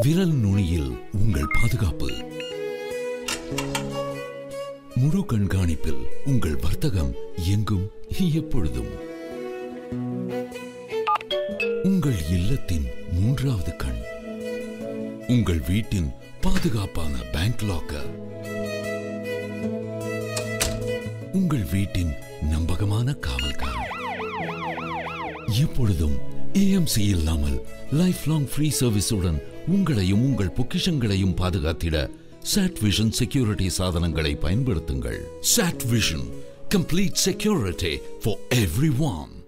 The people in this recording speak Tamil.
விரல் நுனியில் உங்கள் பாதுகாப்பு முழு கண்காணிப்பில் உங்கள் வர்த்தகம் எங்கும் எப்பொழுதும் உங்கள் இல்லத்தின் மூன்றாவது கண் உங்கள் வீட்டின் பாதுகாப்பான பேங்க் லாக்கர் உங்கள் வீட்டின் நம்பகமான காவல்காரன் எப்பொழுதும் ஏஎம்சி இல்லாமல் லைஃப் லாங் ஃப்ரீ சர்வீஸுடன் உங்களையும் உங்கள் பொக்கிஷங்களையும் பாதுகாத்திட சாட் விஷன் செக்யூரிட்டி சாதனங்களை பயன்படுத்துங்கள் Sat Vision complete security for every one